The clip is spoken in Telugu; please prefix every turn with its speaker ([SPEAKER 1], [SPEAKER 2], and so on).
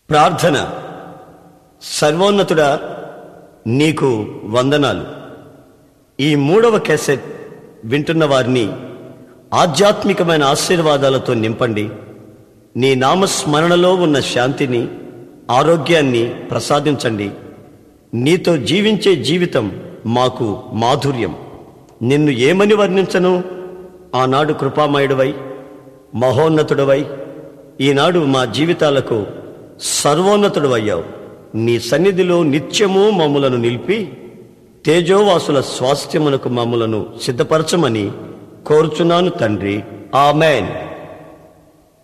[SPEAKER 1] ప్రార్థన సర్వోన్నతుడా నీకు వందనాలు ఈ మూడవ క్యాసెట్ వింటున్న వారిని ఆధ్యాత్మికమైన ఆశీర్వాదాలతో నింపండి నీ నామస్మరణలో ఉన్న శాంతిని ఆరోగ్యాన్ని ప్రసాదించండి నీతో జీవించే జీవితం మాకు మాధుర్యం నిన్ను ఏమని వర్ణించను ఆనాడు కృపామయుడవై మహోన్నతుడవై ఈనాడు మా జీవితాలకు సర్వోన్నతుడవయ్యావు నీ సన్నిధిలో నిత్యము మమ్ములను నిలిపి తేజోవాసుల స్వాస్థ్యమునకు మమ్ములను సిద్ధపరచమని కోరుచున్నాను తండ్రి ఆమెన్